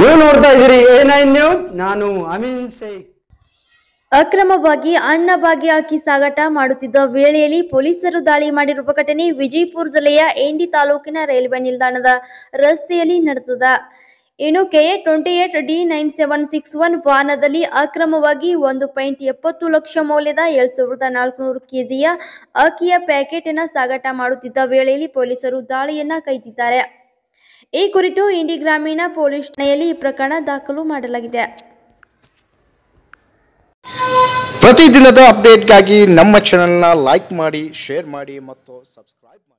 ನೀವು ನೋಡ್ತಾ ಇದ್ದೀರಿ ಎ ನೈನ್ ನ್ಯೂಸ್ ನಾನು ಅಮೀನ್ ಶೇಖ್ ಅಕ್ರಮವಾಗಿ ಅನ್ನ ಭಾಗ್ಯ ಅಕ್ಕಿ ಸಾಗಾಟ ಮಾಡುತ್ತಿದ್ದ ವೇಳೆಯಲ್ಲಿ ಪೊಲೀಸರು ದಾಳಿ ಮಾಡಿರುವ ಘಟನೆ ವಿಜಯಪುರ ಜಿಲ್ಲೆಯ ಏಂಡಿ ತಾಲೂಕಿನ ರೈಲ್ವೆ ನಿಲ್ದಾಣದ ರಸ್ತೆಯಲ್ಲಿ ನಡೆದದ ಇನ್ನು KA twenty eight D nine seven six one ವಾಹನದಲ್ಲಿ ಅಕ್ರಮವಾಗಿ ಒಂದು ಪಾಯಿಂಟ್ ಎಪ್ಪತ್ತು ಲಕ್ಷ ಮೌಲ್ಯದ ಎರಡ್ ಸಾವಿರದ ನಾಲ್ಕುನೂರು ಕೆಜಿಯ ಅಕ್ಕಿಯ ಪ್ಯಾಕೆಟ್ನ ಸಾಗಾಟ ಮಾಡುತ್ತಿದ್ದ ವೇಳೆಯಲ್ಲಿ ಪೊಲೀಸರು ದಾಳಿಯನ್ನ ಕೈದಿದ್ದಾರೆ ಈ ಕುರಿತು ಇಂಡಿ ಗ್ರಾಮೀಣ ಪೊಲೀಸ್ ಠಾಣೆಯಲ್ಲಿ ಈ ಪ್ರಕರಣ ದಾಖಲು ಮಾಡಲಾಗಿದೆ ಪ್ರತಿದಿನದ ಅಪ್ಡೇಟ್ಗಾಗಿ ನಮ್ಮ ಚಾನೆಲ್ನ ಲೈಕ್ ಮಾಡಿ ಶೇರ್ ಮಾಡಿ ಮತ್ತು ಸಬ್ಸ್ಕ್ರೈಬ್ ಮಾಡಿ